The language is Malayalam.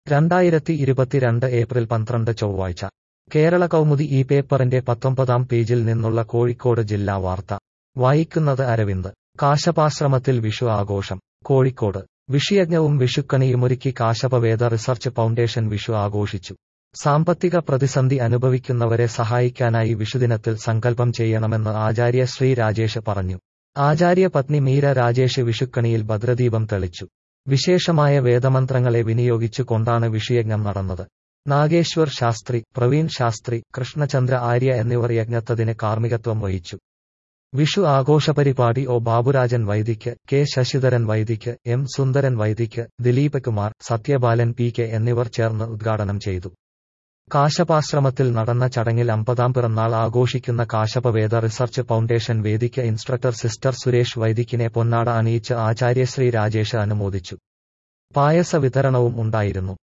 രണ്ടായിരത്തി ഇരുപത്തിരണ്ട് ഏപ്രിൽ പന്ത്രണ്ട് ചൊവ്വാഴ്ച കേരള കൗമുദി ഈ പേപ്പറിന്റെ പത്തൊമ്പതാം പേജിൽ നിന്നുള്ള കോഴിക്കോട് ജില്ലാ വാർത്ത വായിക്കുന്നത് അരവിന്ദ് കാശപാശ്രമത്തിൽ വിഷു ആഘോഷം കോഴിക്കോട് വിഷുയജ്ഞവും വിഷുക്കണിയുമൊരുക്കി കാശപവേദ റിസർച്ച് ഫൗണ്ടേഷൻ വിഷു ആഘോഷിച്ചു സാമ്പത്തിക പ്രതിസന്ധി അനുഭവിക്കുന്നവരെ സഹായിക്കാനായി വിഷുദിനത്തിൽ സങ്കല്പം ചെയ്യണമെന്ന് ആചാര്യ ശ്രീ രാജേഷ് പറഞ്ഞു ആചാര്യ പത്നി മീര രാജേഷ് വിഷുക്കണിയിൽ ഭദ്രദീപം തെളിച്ചു വിശേഷമായ വേദമന്ത്രങ്ങളെ വിനിയോഗിച്ചു കൊണ്ടാണ് വിഷുയജ്ഞം നടന്നത് നാഗേശ്വർ ശാസ്ത്രി പ്രവീൺ ശാസ്ത്രി കൃഷ്ണചന്ദ്ര ആര്യ എന്നിവർ യജ്ഞത്തതിന് കാർമ്മികത്വം വഹിച്ചു വിഷു ആഘോഷപരിപാടി O Baburajan Vaidik K Sasidharan Vaidik M Sundaran Vaidik Dileep Kumar Sathyabalan P K എന്നിവർ ചേർന്ന് ഉദ്ഘാടനം ചെയ്തു കാശപാശ്രമത്തിൽ നടന്ന ചടങ്ങിൽ അമ്പതാം പിറന്നാൾ ആഘോഷിക്കുന്ന കാശപവേദ research foundation Vedic instructor sister Suresh വൈദിക്കിനെ പൊന്നാട അണിയിച്ച് ആചാര്യശ്രീ രാജേഷ് അനുമോദിച്ചു പായസ വിതരണവും ഉണ്ടായിരുന്നു